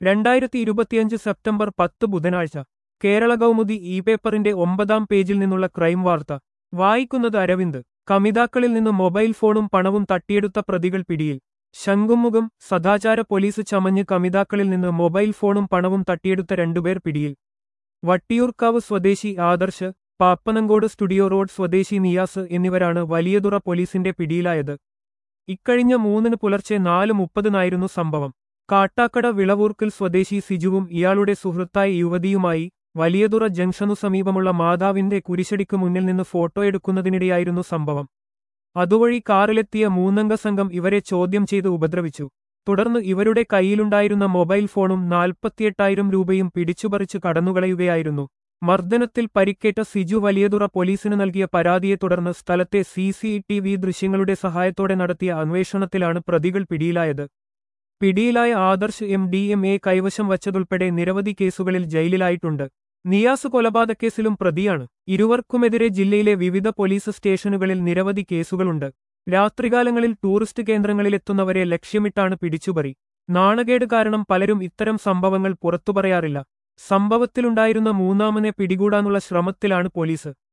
രണ്ടായിരത്തി ഇരുപത്തിയഞ്ച് സെപ്റ്റംബർ പത്ത് ബുധനാഴ്ച കേരള കൗമുദി ഇ പേപ്പറിന്റെ ഒമ്പതാം പേജിൽ നിന്നുള്ള ക്രൈം വാർത്ത വായിക്കുന്നത് അരവിന്ദ് കമിതാക്കളിൽ നിന്ന് മൊബൈൽ ഫോണും പണവും തട്ടിയെടുത്ത പ്രതികൾ പിടിയിൽ ശംഖുമുഖം സദാചാര പോലീസ് ചമഞ്ഞ് കമിതാക്കളിൽ നിന്ന് മൊബൈൽ ഫോണും പണവും തട്ടിയെടുത്ത രണ്ടുപേർ പിടിയിൽ വട്ടിയൂർക്കാവ് സ്വദേശി ആദർശ് പാപ്പനങ്കോട് സ്റ്റുഡിയോ റോഡ് സ്വദേശി നിയാസ് എന്നിവരാണ് വലിയതുറ പോലീസിന്റെ പിടിയിലായത് ഇക്കഴിഞ്ഞ മൂന്നിന് പുലർച്ചെ നാല് മുപ്പതിനായിരുന്നു സംഭവം കാട്ടാക്കട വിളവൂർക്കൽ സ്വദേശി സിജുവും ഇയാളുടെ സുഹൃത്തായ യുവതിയുമായി വലിയതുറ ജംഗ്ഷനു സമീപമുള്ള മാതാവിന്റെ കുരിശടിക്ക് മുന്നിൽ നിന്ന് ഫോട്ടോയെടുക്കുന്നതിനിടെയായിരുന്നു സംഭവം അതുവഴി കാറിലെത്തിയ മൂന്നംഗ സംഘം ഇവരെ ചോദ്യം ചെയ്ത് ഉപദ്രവിച്ചു തുടർന്ന് ഇവരുടെ കയ്യിലുണ്ടായിരുന്ന മൊബൈൽ ഫോണും നാൽപ്പത്തിയെട്ടായിരം രൂപയും പിടിച്ചുപറിച്ച് കടന്നുകളയുകയായിരുന്നു മർദ്ദനത്തിൽ പരിക്കേറ്റ സിജു വലിയതുറ പോലീസിന് നൽകിയ പരാതിയെ തുടർന്ന് സ്ഥലത്തെ സി സി ടി വി ദൃശ്യങ്ങളുടെ സഹായത്തോടെ നടത്തിയ അന്വേഷണത്തിലാണ് പ്രതികൾ പിടിയിലായത് പിടിയിലായ Adarsh M D M A കൈവശം വച്ചതുൾപ്പെടെ നിരവധി കേസുകളിൽ ജയിലിലായിട്ടുണ്ട് നിയാസ് കൊലപാതകക്കേസിലും പ്രതിയാണ് ഇരുവർക്കുമെതിരെ ജില്ലയിലെ വിവിധ പോലീസ് സ്റ്റേഷനുകളിൽ നിരവധി കേസുകളുണ്ട് രാത്രികാലങ്ങളിൽ ടൂറിസ്റ്റ് കേന്ദ്രങ്ങളിലെത്തുന്നവരെ ലക്ഷ്യമിട്ടാണ് പിടിച്ചുപറി നാണകേട് കാരണം പലരും ഇത്തരം സംഭവങ്ങൾ പുറത്തുപറയാറില്ല സംഭവത്തിലുണ്ടായിരുന്ന മൂന്നാമനെ പിടികൂടാനുള്ള ശ്രമത്തിലാണ് പോലീസ്